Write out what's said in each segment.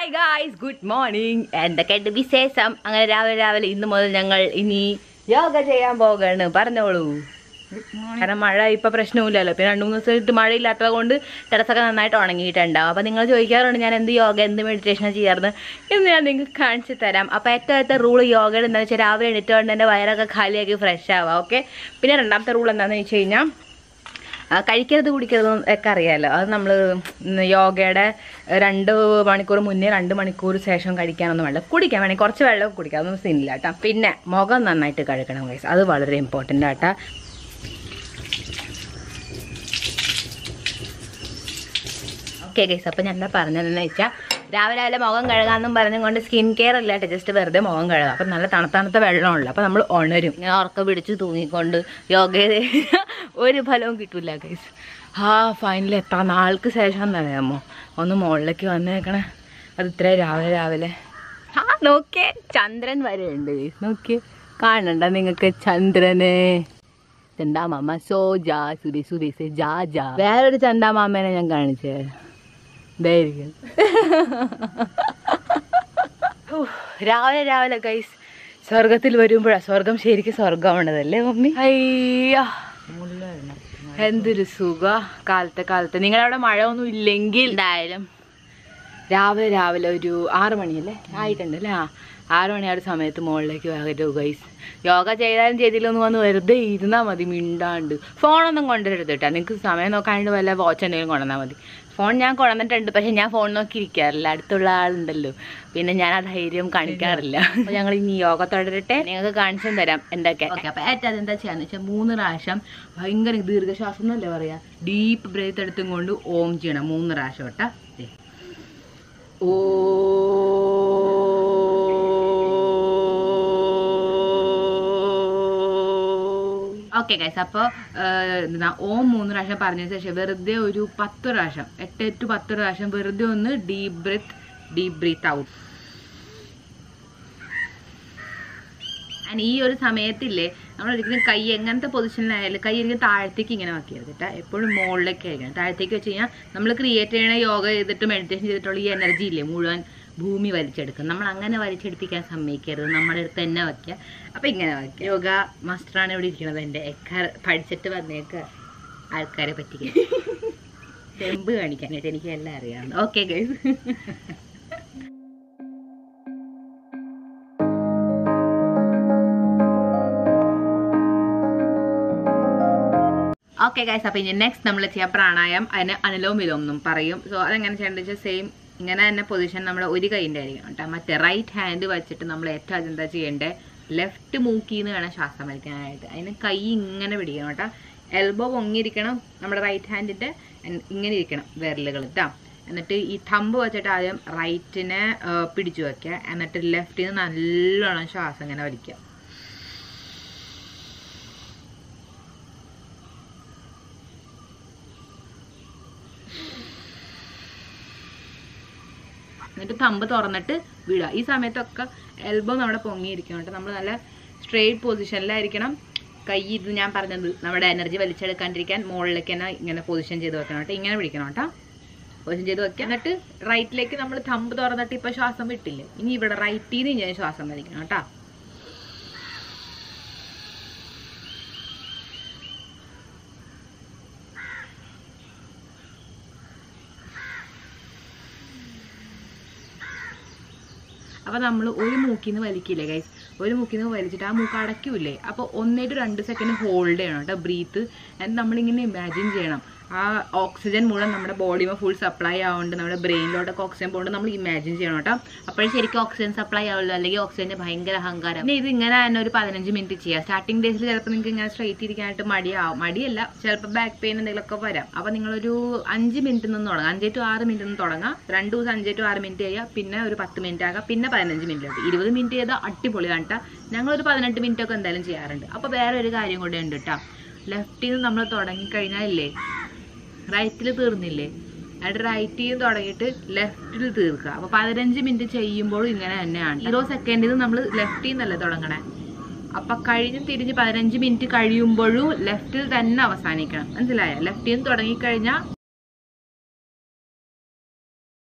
Hi guys good morning എന്തൊക്കെയുണ്ട് വിശേഷം അങ്ങനെ രാവിലെ രാവിലെ ഇന്ന് മുതൽ ഞങ്ങൾ ഇനി യോഗ ചെയ്യാൻ പോവുകയാണ് പറഞ്ഞോളൂ കാരണം മഴ ഇപ്പൊ പ്രശ്നമില്ലല്ലോ പിന്നെ രണ്ടു മൂന്ന് ദിവസമായിട്ട് മഴയില്ലാത്തത് കൊണ്ട് ടെറസൊക്കെ നന്നായിട്ട് ഉണങ്ങിയിട്ടുണ്ടാവും അപ്പോൾ നിങ്ങൾ ചോദിക്കാറുണ്ട് ഞാൻ എന്ത് യോഗ എന്ത് മെഡിറ്റേഷൻ ചെയ്യാറുണ്ട് ഇന്ന് ഞാൻ നിങ്ങൾക്ക് കാണിച്ചു തരാം അപ്പോൾ ഏറ്റവും ആദ്യത്തെ റൂൾ യോഗയുടെ എന്താണെന്ന് വെച്ചാൽ രാവിലെ എണീറ്റ് കൊണ്ട് എൻ്റെ വയറൊക്കെ ഖാലിയാക്കി ഫ്രഷ് ആവാം ഓക്കെ പിന്നെ രണ്ടാമത്തെ റൂൾ എന്താണെന്ന് വെച്ച് കഴിഞ്ഞാൽ ആ, കഴിക്കരുത് കുടിക്കരുത് ഒക്കെ അറിയാമല്ലോ അത് നമ്മൾ യോഗയുടെ രണ്ട് മണിക്കൂർ മുന്നേ രണ്ട് മണിക്കൂർ ശേഷം കഴിക്കാനൊന്നും വേണ്ട കുടിക്കാൻ വേണമെങ്കിൽ കുറച്ച് വെള്ളം കുടിക്കാം അതൊന്നും സീനില്ല കേട്ടോ പിന്നെ മുഖം നന്നായിട്ട് കഴുകണം ഗൈസ് അത് വളരെ ഇമ്പോർട്ടൻ്റ് ആട്ടാ ഓക്കെ ഗൈസ് അപ്പം ഞാൻ എന്താ പറഞ്ഞതെന്ന് വെച്ചാൽ രാവിലെ രാവിലെ മുഖം കഴുകാമെന്നും പറഞ്ഞുകൊണ്ട് സ്കിൻ കെയർ അല്ല കേട്ടോ ജസ്റ്റ് വെറുതെ മുഖം കഴുകാം അപ്പം നല്ല തണുത്തണുത്ത വെള്ളമുള്ളൂ അപ്പം നമ്മൾ ഉണരും ഇങ്ങനെ ഉറക്കം പിടിച്ച് തൂങ്ങിക്കൊണ്ട് യോഗ ചെയ്ത് കഴിഞ്ഞാൽ ഒരു ഫലവും കിട്ടില്ല ഗൈസ് ആ ഫൈനലി എത്ര നാൾക്ക് ശേഷം എന്നറിയാമോ ഒന്ന് മുകളിലേക്ക് വന്നേക്കണേ അത് ഇത്ര രാവിലെ രാവിലെ ആ നോക്കിയേ ചന്ദ്രൻ വരെ ഉണ്ട് ഗൈസ് നോക്കിയേ കാണണ്ട നിങ്ങൾക്ക് ചന്ദ്രനെ ചന്ദാമാമ സോ ജാ സുരി സുരി സെ ജാ ജാ വേറൊരു ചന്ദാമാമേനെ ഞാൻ കാണിച്ചേ ഇതായിരിക്കും ഉഫ്, രാവിലെ രാവിലെ ഗൈസ് സ്വർഗത്തിൽ വരുമ്പോഴാ സ്വർഗം ശരിക്കും സ്വർഗമാണതല്ലേ മമ്മി അയ്യാ എന്തൊരു സുഖ കാലത്തെ കാലത്ത് നിങ്ങളവിടെ മഴ ഒന്നും ഇല്ലെങ്കിൽ എന്തായാലും രാവിലെ രാവിലെ ഒരു ആറ് മണിയല്ലേ ആയിട്ടുണ്ട് അല്ലേ ആ ആറ് മണി ആ ഒരു സമയത്ത് മുകളിലേക്ക് വരൂ ഗൈസ് യോഗ ചെയ്താലും ചെയ്തില്ലൊന്നും വന്ന് വെറുതെ ഇരുന്നാൽ മതി മിണ്ടാണ്ട് ഫോണൊന്നും കൊണ്ടുവരരുത് കേട്ടോ നിങ്ങൾക്ക് സമയം നോക്കാണ്ട് വല്ല വാച്ച് എന്തെങ്കിലും കൊണ്ടുവന്നാൽ മതി ഫോൺ ഞാൻ കൊണ്ടുവന്നിട്ടുണ്ട് പക്ഷെ ഞാൻ ഫോൺ നോക്കി ഇരിക്കാറില്ല അടുത്തുള്ള ആളുണ്ടല്ലോ പിന്നെ ഞാൻ ആ ധൈര്യം കാണിക്കാറില്ല അപ്പോൾ ഞങ്ങൾ ഇനി യോഗ തുടരട്ടെ നിങ്ങൾക്ക് കാണിച്ചും തരാം എന്തൊക്കെ ഓക്കെ അപ്പോൾ ഏറ്റവും അതെന്താ ചെയ്യാന്ന് വെച്ചാൽ മൂന്ന് പ്രാവശ്യം ഭയങ്കര ദീർഘശ്വാസം എന്നല്ലേ പറയാ ഡീപ്പ് ബ്രേത്ത് എടുത്തും കൊണ്ട് ഓം ചെയ്യണം മൂന്ന് പ്രാവശ്യം കേട്ടാ ദേ. ഓക്കെ ഗൈസ് അപ്പോൾ എന്താ ഓം മൂന്ന് പ്രാവശ്യം പറഞ്ഞതിന് ശേഷം വെറുതെ ഒരു പത്ത് പ്രാവശ്യം എട്ട് ടു പത്ത് പ്രാവശ്യം വെറുതെ ഒന്ന് deep breath deep breath out and ഈ ഒരു സമയത്തില്ലേ നമ്മൾ ഒരിക്കലും കൈ എങ്ങനത്തെ പൊസിഷനിലായാലും കൈ ഒരിക്കലും താഴത്തേക്ക് ഇങ്ങനെ വെക്കരുത് കേട്ടോ എപ്പോഴും മുകളിലേക്ക് ആയിരിക്കണം താഴത്തേക്ക് വെച്ച് കഴിഞ്ഞാൽ നമ്മൾ ക്രിയേറ്റ് ചെയ്യണ യോഗ ചെയ്തിട്ട് മെഡിറ്റേഷൻ ചെയ്തിട്ടുള്ള ഈ എനർജി ഇല്ലേ മുഴുവൻ ഭൂമി വലിച്ചെടുക്കും നമ്മൾ അങ്ങനെ വലിച്ചെടുപ്പിക്കാൻ സമ്മതിക്കരുത് നമ്മുടെ അടുത്ത് തന്നെ വയ്ക്കുക അപ്പം ഇങ്ങനെ വയ്ക്കുക യോഗ മാസ്റ്ററാണ് ഇവിടെ ഇരിക്കുന്നത് എൻ്റെ ഒക്കെ പഠിച്ചിട്ട് വന്നേക്ക ആൾക്കാരെ പറ്റിക്കാൻ ചെമ്പ് കാണിക്കാനായിട്ട് എനിക്ക് എല്ലാം അറിയാം ഓക്കെ ഗൈസ് ഓക്കെ ഗൈസ് അപ്പോൾ ഇനി നെക്സ്റ്റ് നമ്മൾ ചെയ്യാം പ്രാണായം അതിന് അനുലോം വിലോം എന്നും പറയും സോ അതെങ്ങനെ ചെയ്യേണ്ടത് വെച്ചാൽ സെയിം ഇങ്ങനെ തന്നെ പൊസിഷൻ നമ്മൾ ഒരു കൈൻ്റെ ആയിരിക്കണം കേട്ടോ മറ്റേ റൈറ്റ് ഹാൻഡ് വെച്ചിട്ട് നമ്മൾ ഏറ്റവും ആദ്യം എന്താ ചെയ്യേണ്ടത് ലെഫ്റ്റ് മൂക്കിന്ന് വേണം ശ്വാസം വലിക്കാനായിട്ട് അതിന് കൈ ഇങ്ങനെ പിടിക്കണം കേട്ടോ എൽബോ പൊങ്ങിയിരിക്കണം നമ്മുടെ റൈറ്റ് ഹാൻഡിൻ്റെ ഇങ്ങനെ ഇരിക്കണം വിരലുകൾ കേട്ടോ എന്നിട്ട് ഈ തമ്പ് വെച്ചിട്ട് ആദ്യം റൈറ്റിനെ പിടിച്ചു വെക്കുക എന്നിട്ട് ലെഫ്റ്റിൽ നിന്ന് നല്ലോണം ശ്വാസം ഇങ്ങനെ വലിക്കുക എന്നിട്ട് തമ്പ് തുറന്നിട്ട് വിടുക ഈ സമയത്തൊക്കെ എൽബോ നമ്മുടെ പൊങ്ങിയിരിക്കണം കേട്ടോ നമ്മൾ നല്ല സ്ട്രെയിറ്റ് പൊസിഷനിലായിരിക്കണം കൈ ഇത് ഞാൻ പറഞ്ഞത് നമ്മുടെ എനർജി വലിച്ചെടുക്കാണ്ടിരിക്കാൻ മുകളിലേക്ക് തന്നെ ഇങ്ങനെ പൊസിഷൻ ചെയ്ത് വെക്കണം കേട്ടോ ഇങ്ങനെ പിടിക്കണം കേട്ടോ പൊസിഷൻ ചെയ്ത് വെക്കുക എന്നിട്ട് റൈറ്റിലേക്ക് നമ്മൾ തമ്പ് തുറന്നിട്ട് ഇപ്പൊ ശ്വാസം വിട്ടില്ലേ ഇനി ഇവിടെ റൈറ്റിൽ നിന്ന് ഞാൻ ശ്വാസം വലിക്കണം കേട്ടോ അപ്പോൾ നമ്മൾ ഒരു മൂക്കിൽ നിന്ന് വലിക്കില്ലേ ഗൈസ് ഒരു മൂക്കിൽ നിന്ന് വലിച്ചിട്ട് ആ മൂക്ക് അടയ്ക്കൂലേ അപ്പോൾ ഒന്നേറ്റ് രണ്ട് സെക്കൻഡ് ഹോൾഡ് ചെയ്യണം കേട്ടോ ബ്രീത്ത് എന്നിട്ട് നമ്മളിങ്ങനെ ഇമാജിൻ ചെയ്യണം ആ ഓക്സിജൻ മുഴുവൻ നമ്മുടെ ബോഡിയിൽ ഫുൾ സപ്ലൈ ആവുന്നുണ്ട് നമ്മുടെ ബ്രെയിനിലോട്ടൊക്കെ ഓക്സിജൻ പോകുന്നുണ്ട് നമ്മൾ ഇമാജിൻ ചെയ്യണം കേട്ടോ അപ്പോഴേ ശരിക്കും ഓക്സിജൻ സപ്ലൈ ആവുള്ളൂ അല്ലെങ്കിൽ ഓക്സിജൻ്റെ ഭയങ്കര അഹങ്കാരം പിന്നെ ഇത് ഇങ്ങനെ തന്നെ ഒരു പതിനഞ്ച് മിനിറ്റ് ചെയ്യാം സ്റ്റാർട്ടിംഗ് ഡേയ്സിൽ ചിലപ്പോൾ നിങ്ങൾക്ക് ഇങ്ങനെ സ്ട്രൈറ്റ് ഇരിക്കാനായിട്ട് മടിയാവും മടിയല്ല ചിലപ്പോൾ ബാക്ക് പെയിൻ എന്തെങ്കിലുമൊക്കെ വരാം അപ്പോൾ നിങ്ങളൊരു അഞ്ച് മിനിറ്റ് നിന്ന് തുടങ്ങാം അഞ്ച് ടു ആറ് മിനിറ്റ് നിന്ന് തുടങ്ങാം രണ്ട് ദിവസം അഞ്ച് ടു ആറ് മിനിറ്റ് ചെയ്യുക പിന്നെ ഒരു പത്ത് മിനിറ്റ് ആകാം പിന്നെ പതിനഞ്ച് മിനിറ്റ് ആകും ഇരുപത് മിനിറ്റ് ചെയ്താൽ അടിപൊളിയാണ് കേട്ടോ ഞങ്ങളൊരു പതിനെട്ട് മിനിറ്റ് ഒക്കെ എന്തായാലും ചെയ്യാറുണ്ട് അപ്പോൾ വേറെ ഒരു കാര്യം കൂടെ ഉണ്ട് കേട്ടോ ലെഫ്റ്റിൽ നിന്ന് നമ്മൾ തുടങ്ങിക്കഴിഞ്ഞാൽ ഇല്ലേ റൈറ്റിൽ തീർന്നില്ലേ എന്നിട്ട് റൈറ്റിൽ നിന്ന് തുടങ്ങിയിട്ട് ലെഫ്റ്റിൽ തീർക്കുക അപ്പോൾ പതിനഞ്ച് മിനിറ്റ് ചെയ്യുമ്പോഴും ഇങ്ങനെ തന്നെയാണ് സീറോ സെക്കൻഡിൽ നമ്മൾ ലെഫ്റ്റിൽ നിന്നല്ലേ തുടങ്ങണേ അപ്പൊ കഴിഞ്ഞ് തിരിഞ്ഞ് പതിനഞ്ച് മിനിറ്റ് കഴിയുമ്പോഴും ലെഫ്റ്റിൽ തന്നെ അവസാനിക്കണം മനസ്സിലായോ ലെഫ്റ്റിൽ നിന്ന് തുടങ്ങിക്കഴിഞ്ഞാൽ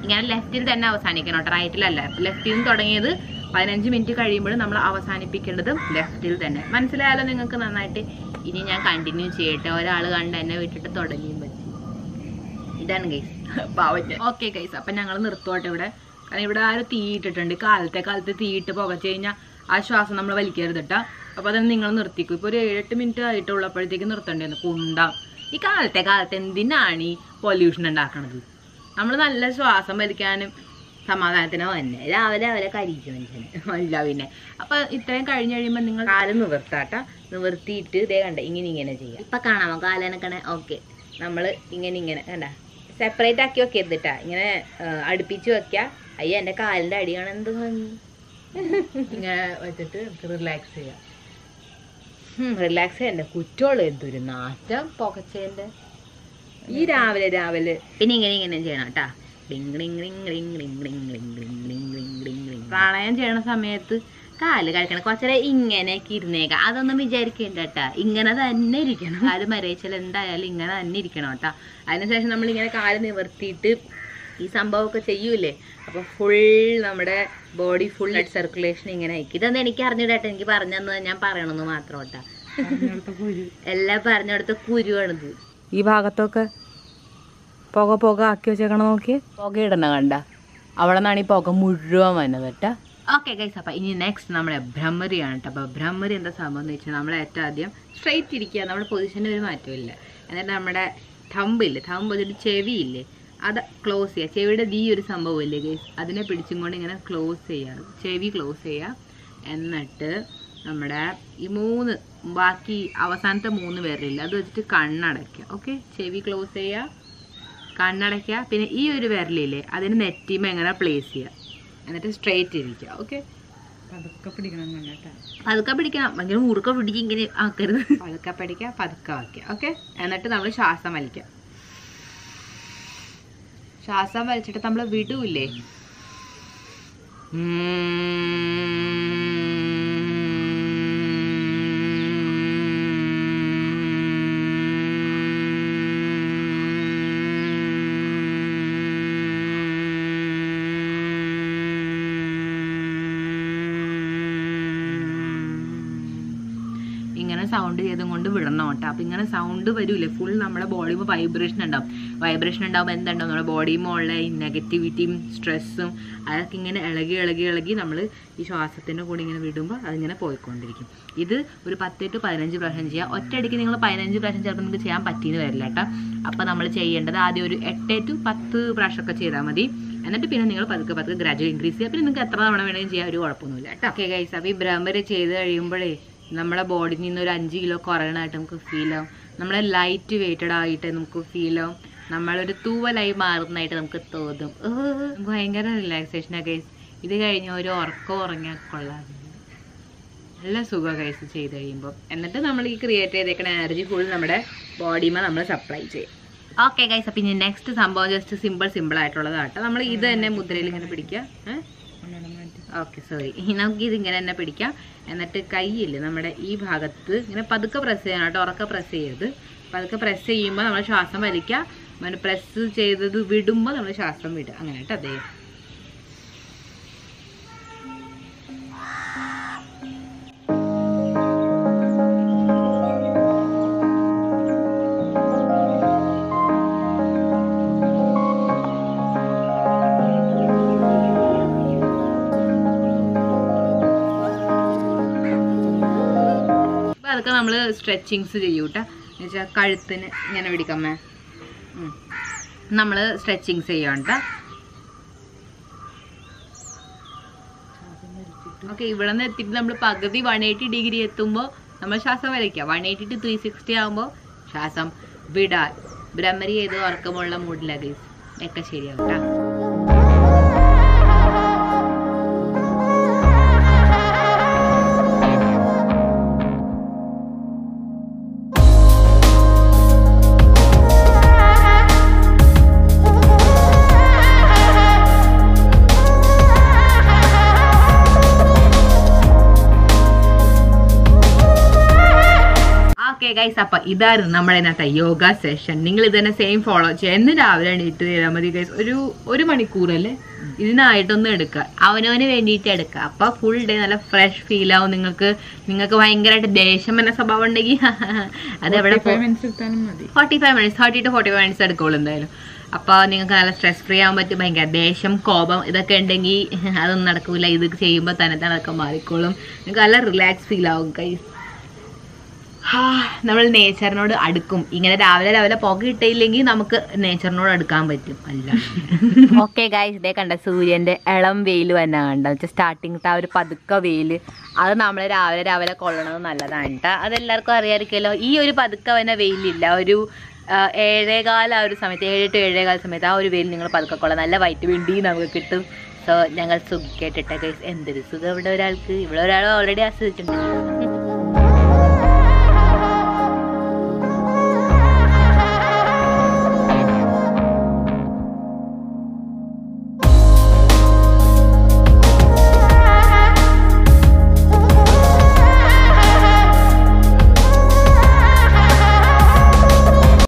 ഇങ്ങനെ ലെഫ്റ്റിൽ തന്നെ അവസാനിക്കണം കേട്ടോ റൈറ്റിലല്ല ലെഫ്റ്റിൽ നിന്ന് തുടങ്ങിയത് പതിനഞ്ച് മിനിറ്റ് കഴിയുമ്പോൾ നമ്മൾ അവസാനിപ്പിക്കേണ്ടത് ലെഫ്റ്റിൽ തന്നെ മനസ്സിലായാലോ നിങ്ങൾക്ക് നന്നായിട്ട് ഇനി ഞാൻ കണ്ടിന്യൂ ചെയ്യട്ടെ ഒരാൾ കണ്ട് എന്നെ വിട്ടിട്ട് തുടങ്ങിയും പറ്റി ഇതാണ് ഗൈസ് പാവഞ്ഞ ഓക്കെ ഗൈസ് അപ്പം ഞങ്ങൾ നിർത്തോട്ടെ ഇവിടെ കാരണം ഇവിടെ ആരും തീയിട്ടിട്ടുണ്ട് കാലത്തെ കാലത്ത് തീയിട്ട് പുകച്ച് കഴിഞ്ഞാൽ ആ ശ്വാസം നമ്മൾ വലിക്കരുത് കേട്ടോ അപ്പോൾ അത് നിങ്ങൾ നിർത്തിക്കും ഇപ്പോൾ ഒരു ഏഴെട്ട് മിനിറ്റ് ആയിട്ടുള്ളപ്പോഴത്തേക്ക് നിർത്തേണ്ടി വന്നു കുണ്ടാം ഈ കാലത്തെ കാലത്ത് എന്തിനാണ് ഈ പൊല്യൂഷൻ ഉണ്ടാക്കണത് നമ്മൾ നല്ല ശ്വാസം വലിക്കാനും സമാധാനത്തിനോ തന്നെ രാവിലെ രാവിലെ കരിയിക്കും മനുഷ്യന് അല്ല പിന്നെ അപ്പൊ ഇത്രയും കഴിഞ്ഞ് കഴിയുമ്പോൾ നിങ്ങൾ കാല് നിവർത്താട്ട നിവർത്തിയിട്ട് ഇതേ കണ്ട ഇങ്ങനെ ഇങ്ങനെ ചെയ്യാം ഇപ്പൊ കാണാമോ കാലനക്കണേ ഓക്കെ നമ്മൾ ഇങ്ങനെ ഇങ്ങനെ കണ്ട സെപ്പറേറ്റ് ആക്കി വെക്കരുതിട്ടാ ഇങ്ങനെ ആ, അടുപ്പിച്ച് വെക്കുക അയ്യോ എൻ്റെ കാലിൻ്റെ അടിയാണ് എന്ത് ഭംഗി ഇങ്ങനെ വെച്ചിട്ട് റിലാക്സ് ചെയ്യാം റിലാക്സ് ചെയ്യണ്ട കുറ്റോള് എന്തൊരു നാറ്റം പുകച്ചേന്റെ ഈ രാവിലെ രാവിലെ പിന്നെ ഇങ്ങനെ ഇങ്ങനെ ചെയ്യണം കേട്ടാ പ്രാണായം ചെയ്യണ സമയത്ത് കാല് കഴിക്കണം കുറച്ചേരെ ഇങ്ങനെയൊക്കെ ഇരുന്നേക്കാം അതൊന്നും വിചാരിക്കേണ്ട കേട്ടാ ഇങ്ങനെ തന്നെ ഇരിക്കണം കാല് മരയിച്ചാൽ എന്തായാലും ഇങ്ങനെ തന്നെ ഇരിക്കണം കേട്ടാ അതിനുശേഷം നമ്മൾ ഇങ്ങനെ കാല് നിവർത്തിയിട്ട് ഈ സംഭവമൊക്കെ ചെയ്യൂലേ അപ്പൊ ഫുൾ നമ്മുടെ ബോഡി ഫുൾ ബ്ലഡ് സർക്കുലേഷൻ ഇങ്ങനെ ആയിരിക്കും ഇതൊന്നും എനിക്ക് അറിഞ്ഞിടട്ടെ എനിക്ക് പറഞ്ഞു തന്നത് ഞാൻ പറയണമെന്ന് മാത്രം കേട്ടാ എല്ലാം പറഞ്ഞെടുത്ത കുരുവാണിത് ഈ ഭാഗത്തൊക്കെ പുക പുക ആക്കി വെച്ചേക്കണം നോക്കി പുക ഇടണ കണ്ട അവിടെ നിന്നാണ് ഈ പുക മുഴുവൻ വന്നത് കേട്ടാ ഓക്കെ ഗൈസ് അപ്പം ഇനി നെക്സ്റ്റ് നമ്മുടെ ഭ്രമരിയാണ് കേട്ടോ അപ്പോൾ ഭ്രമരി എന്താ സംഭവം എന്ന് വെച്ചാൽ നമ്മൾ ഏറ്റവും ആദ്യം സ്ട്രൈറ്റ് ഇരിക്കുക നമ്മുടെ പൊസിഷന് ഒരു മാറ്റമില്ല എന്നിട്ട് നമ്മുടെ തമ്പില്ലേ തമ്പ് ഒരു ചെവിയില്ലേ അത് ക്ലോസ് ചെയ്യുക ചെവിയുടെ ദീ ഒരു സംഭവമില്ലേ ഗൈസ് അതിനെ പിടിച്ചും കൊണ്ട് ഇങ്ങനെ ക്ലോസ് ചെയ്യുക ചെവി ക്ലോസ് ചെയ്യുക എന്നിട്ട് നമ്മുടെ ഈ മൂന്ന് ബാക്കി അവസാനത്തെ മൂന്ന് പേരില്ല അത് വെച്ചിട്ട് കണ്ണടയ്ക്കുക ഓക്കെ ചെവി ക്ലോസ് ചെയ്യുക കണ്ണടയ്ക്കുക പിന്നെ ഈ ഒരു വിരലില്ലേ അതിന് നെറ്റിമ എങ്ങനെ പ്ലേസ് ചെയ്യുക എന്നിട്ട് സ്ട്രെയിറ്റ് ഇരിക്കുക ഓക്കെ പതുക്കെ പിടിക്കണം കണ്ടേട്ടാ പതുക്കെ പിടിക്കണം ഭയങ്കര മുറുക്ക പിടിച്ച് ഇങ്ങനെ ആക്കരുത് പതുക്കെ പിടിക്കുക പതുക്കെ വയ്ക്കുക ഓക്കെ എന്നിട്ട് നമ്മൾ ശ്വാസം വലിക്കുക ശ്വാസം വലിച്ചിട്ട് നമ്മൾ വിടൂല്ലേ ഇങ്ങനെ സൗണ്ട് ചെയ്തും കൊണ്ട് വിടണം കേട്ടോ അപ്പം ഇങ്ങനെ സൗണ്ട് വരൂലേ ഫുൾ നമ്മുടെ ബോഡിയിൽ വൈബ്രേഷൻ ഉണ്ടാവും വൈബ്രേഷൻ ഉണ്ടാവുമ്പോൾ എന്തുണ്ടാവും നമ്മുടെ ബോഡിയുമുള്ള ഈ നെഗറ്റിവിറ്റിയും സ്ട്രെസ്സും അതൊക്കെ ഇങ്ങനെ ഇളകി ഇളകി ഇളകി നമ്മൾ ഈ ശ്വാസത്തിൻ്റെ കൂടെ ഇങ്ങനെ വിടുമ്പോൾ അതിങ്ങനെ പോയിക്കൊണ്ടിരിക്കും ഇത് ഒരു പത്ത് ടു പതിനഞ്ച് പ്രാവശ്യം ചെയ്യാം ഒറ്റയടിക്ക് നിങ്ങൾ പതിനഞ്ച് പ്രാവശ്യം ചിലപ്പോൾ നിങ്ങൾക്ക് ചെയ്യാൻ പറ്റിയെന്ന് വരില്ല കേട്ടോ അപ്പോൾ നമ്മൾ ചെയ്യേണ്ടത് ആദ്യം ഒരു എട്ട് ടു പത്ത് പ്രാവശ്യമൊക്കെ ചെയ്താൽ മതി എന്നിട്ട് പിന്നെ നിങ്ങൾ പതുക്കെ പതുക്കെ ഗ്രാജുവൽ ഇൻക്രീസ് ചെയ്യുക പിന്നെ നിങ്ങൾക്ക് എത്ര തവണ വേണമെങ്കിലും ചെയ്യാൻ ഒരു കുഴപ്പമൊന്നുമില്ല കേട്ടോ ഓക്കെ ഗൈസ് അപ്പോൾ ഈ ഭ്രമര് ചെയ്ത് കഴിയുമ്പോഴേ നമ്മുടെ ബോഡിയിൽ നിന്ന് ഒരു അഞ്ച് കിലോ കുറയണമായിട്ട് നമുക്ക് ഫീൽ ആവും നമ്മളെ ലൈറ്റ് വെയിറ്റഡ് ആയിട്ട് നമുക്ക് ഫീൽ ആവും നമ്മളൊരു തൂവലായി മാറുന്നതായിട്ട് നമുക്ക് തോന്നും ഏഹ്, നമുക്ക് ഭയങ്കര റിലാക്സേഷനാണ് ഗൈസ് ഇത് കഴിഞ്ഞ് ഒരു ഉറക്കം ഉറങ്ങിയാൽ കൊള്ളാം നല്ല സുഖം കഴിച്ച് ചെയ്ത് കഴിയുമ്പോൾ എന്നിട്ട് നമ്മൾ ഈ ക്രിയേറ്റ് ചെയ്തേക്കുന്ന എനർജി ഫുൾ നമ്മുടെ ബോഡിമേ നമ്മൾ സപ്ലൈ ചെയ്യും ഓക്കെ ഗൈസ് അപ്പം ഇനി നെക്സ്റ്റ് സംഭവം ജസ്റ്റ് സിമ്പിൾ സിമ്പിൾ ആയിട്ടുള്ളതാട്ടോ നമ്മൾ ഇത് തന്നെ മുദ്രയിൽ ഇങ്ങനെ പിടിക്കുക ഏഹ് ഓക്കെ സോറി നമുക്ക് ഇത് ഇങ്ങനെ തന്നെ പിടിക്കാം എന്നിട്ട് കൈയില്ലേ നമ്മുടെ ഈ ഭാഗത്ത് ഇങ്ങനെ പതുക്കെ പ്രസ് ചെയ്യണം കേട്ടോ ഉറക്കെ പ്രസ് ചെയ്യരുത് പതുക്കെ പ്രസ് ചെയ്യുമ്പോൾ നമ്മൾ ശ്വാസം വലിക്കുക അങ്ങനെ പ്രസ് ചെയ്തത് വിടുമ്പോൾ നമ്മൾ ശ്വാസം വിടുക അങ്ങനെ കേട്ടോ അതേ അപ്പോൾ അതൊക്കെ നമ്മൾ സ്ട്രെച്ചിങ്സ് ചെയ്യും കേട്ടോ എന്നുവെച്ചാൽ കഴുത്തിന് ഇങ്ങനെ പിടിക്കമ്മേ നമ്മൾ സ്ട്രെച്ചിങ്സ് ചെയ്യാം കേട്ടോ ഓക്കെ ഇവിടെ നിന്ന് എത്തിയിട്ട് നമ്മൾ പകുതി വൺ എയ്റ്റി ഡിഗ്രി എത്തുമ്പോൾ നമ്മൾ ശ്വാസം വലിക്കുക one eighty two three sixty ആകുമ്പോൾ ശ്വാസം വിടാൻ ഭ്രമരി ചെയ്ത് ഉറക്കമുള്ള മൂഡില്ല ഗൈസ് ഒക്കെ ശരിയാവും കേട്ടോ ഓക്കെ ഗൈസ് അപ്പൊ ഇതായിരുന്നു നമ്മുടെ ഇന്നത്തെ യോഗ സെഷൻ നിങ്ങൾ ഇത് തന്നെ സെയിം ഫോളോ ചെയ്യുക എന്ന് രാവിലെ എണീറ്റ് ചെയ്താൽ മതി ഗൈസ് ഒരു ഒരു മണിക്കൂറല്ലേ ഇതിനായിട്ടൊന്ന് എടുക്കുക അവനവന് വേണ്ടിയിട്ട് എടുക്കുക അപ്പൊ ഫുൾ ഡേ നല്ല ഫ്രഷ് ഫീൽ ആവും നിങ്ങൾക്ക് നിങ്ങൾക്ക് ഭയങ്കരമായിട്ട് ദേഷ്യം എന്ന സ്വഭാവം ഉണ്ടെങ്കിൽ അത് എവിടെ forty five minutes thirty to forty five minutes എടുക്കുള്ളൂ എന്തായാലും അപ്പൊ നിങ്ങൾക്ക് നല്ല സ്ട്രെസ് ഫ്രീ ആവാൻ പറ്റും ഭയങ്കര ദേഷ്യം കോപം ഇതൊക്കെ ഉണ്ടെങ്കിൽ അതൊന്നും നടക്കൂല ഇത് ചെയ്യുമ്പോൾ തന്നെ തന്നെ അതൊക്കെ മാറിക്കോളും നിങ്ങൾക്ക് നല്ല റിലാക്സ് ഫീൽ ആവും കൈസ് ഹാ നമ്മൾ നേച്ചറിനോട് അടുക്കും ഇങ്ങനെ രാവിലെ രാവിലെ പുക ഇട്ടില്ലെങ്കിൽ നമുക്ക് നേച്ചറിനോട് അടുക്കാൻ പറ്റും അല്ല ഓക്കെ ഗൈസ് ഇതേ കണ്ട സൂര്യന്റെ ഇളം വെയിൽ തന്നെ കണ്ട വെച്ചാൽ സ്റ്റാർട്ടിങ് ആ ഒരു പതുക്ക വെയിൽ അത് നമ്മൾ രാവിലെ രാവിലെ കൊള്ളണത് നല്ലതാണ് കേട്ടോ അതെല്ലാവർക്കും അറിയാമായിരിക്കുമല്ലോ ഈ ഒരു പതുക്ക വന്ന വെയിലില്ല ഒരു ആ, ഏഴേകാല ആ ഒരു സമയത്ത് ഏഴ് ടു ഏഴേകാല സമയത്ത് ആ ഒരു വെയിൽ നിങ്ങൾ പതുക്കെ കൊള്ളാം നല്ല വൈറ്റമിൻ ഡി നമുക്ക് കിട്ടും സോ ഞങ്ങൾ സുഖിക്കേട്ടിട്ട ഗൈസ് എന്തൊരു സുഖം ഇവിടെ ഒരാൾക്ക് ഇവിടെ ഒരാൾ ഓൾറെഡി ആസ്വദിച്ചിട്ടുണ്ട്